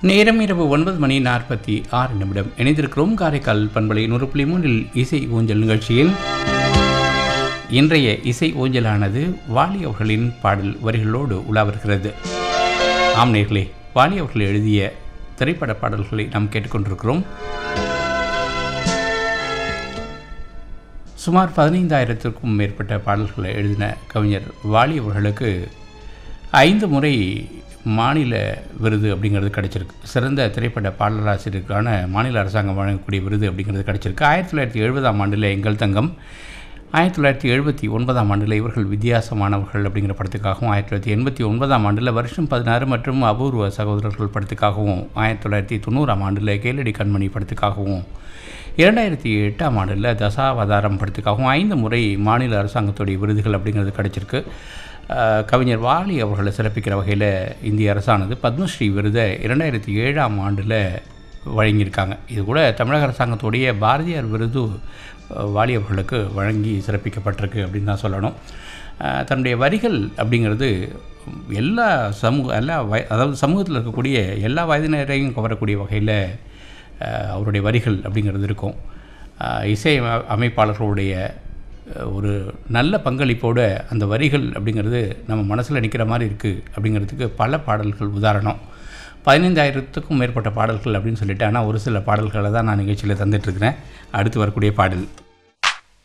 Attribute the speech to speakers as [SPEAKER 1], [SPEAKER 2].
[SPEAKER 1] நேரம் இரவு ஒன்பது மணி நாற்பத்தி ஆறு நிமிடம் இணைந்திருக்கிறோம் காரைக்கால் பண்பலை நூறு புள்ளி மூன்றில் இசை ஊஞ்சல் நிகழ்ச்சியில் இன்றைய இசை ஊஞ்சலானது வாலி அவர்களின் பாடல் வரிகளோடு உலா வருகிறது ஆம் நேர்களே வாலி அவர்கள் எழுதிய திரைப்பட பாடல்களை நாம் கேட்டுக்கொண்டிருக்கிறோம் சுமார் பதினைந்தாயிரத்திற்கும் மேற்பட்ட பாடல்களை எழுதின கவிஞர் வாலி அவர்களுக்கு ஐந்து முறை மாநில விருது அப்படிங்கிறது கிடைச்சிருக்கு சிறந்த திரைப்பட பாடலாசிரியருக்கான மாநில அரசாங்கம் வழங்கக்கூடிய விருது அப்படிங்கிறது கிடைச்சிருக்கு ஆயிரத்தி தொள்ளாயிரத்தி எழுபதாம் ஆண்டில் எங்கள் தங்கம் ஆயிரத்தி தொள்ளாயிரத்தி எழுபத்தி ஒன்பதாம் ஆண்டில் இவர்கள் வித்தியாசமானவர்கள் அப்படிங்கிற படத்துக்காகவும் ஆயிரத்தி தொள்ளாயிரத்தி எண்பத்தி ஒன்பதாம் ஆண்டில் வருஷம் பதினாறு மற்றும் அபூர்வ சகோதரர்கள் படத்துக்காகவும் ஆயிரத்தி தொள்ளாயிரத்தி தொண்ணூறாம் ஆண்டில் கேளடி கண்மணி படத்துக்காகவும் இரண்டாயிரத்தி எட்டாம் ஆண்டில் தசாவதாரம் படத்துக்காகவும் ஐந்து முறை மாநில அரசாங்கத்துடைய விருதுகள் அப்படிங்கிறது கிடைச்சிருக்கு அஹ், கவிஞர் வாலி அவர்களை சிறப்பிக்கிற வகையில் இந்திய அரசானது பத்மஸ்ரீ விருதை இரண்டாயிரத்தி ஏழாம் ஆண்டில் வழங்கியிருக்காங்க இது கூட தமிழக அரசாங்கத்துடைய பாரதியார் விருது அஹ், வாலி அவர்களுக்கு வழங்கி சிறப்பிக்கப்பட்டிருக்கு அப்படின்னு தான் சொல்லணும் அஹ், தன்னுடைய வரிகள் அப்படிங்கிறது எல்லா சமூக எல்லா வய அதாவது சமூகத்தில் இருக்கக்கூடிய எல்லா வயதினரையும் கவரக்கூடிய வகையில் அஹ், அவருடைய வரிகள் அப்படிங்கிறது இருக்கும் அஹ், இசை அ- அமைப்பாளர்களுடைய அஹ், ஒரு நல்ல பங்களிப்போடு அந்த வரிகள் அப்படிங்கிறது நம்ம மனசில் நிற்கிற மாதிரி இருக்குது அப்படிங்கிறதுக்கு பல பாடல்கள் உதாரணம் பதினைந்தாயிரத்துக்கும் மேற்பட்ட பாடல்கள் அப்படின்னு சொல்லிட்டு ஆனால் ஒரு சில பாடல்களை தான் நான் நிகழ்ச்சியில் தந்துட்டுருக்கிறேன் அடுத்து வரக்கூடிய பாடல்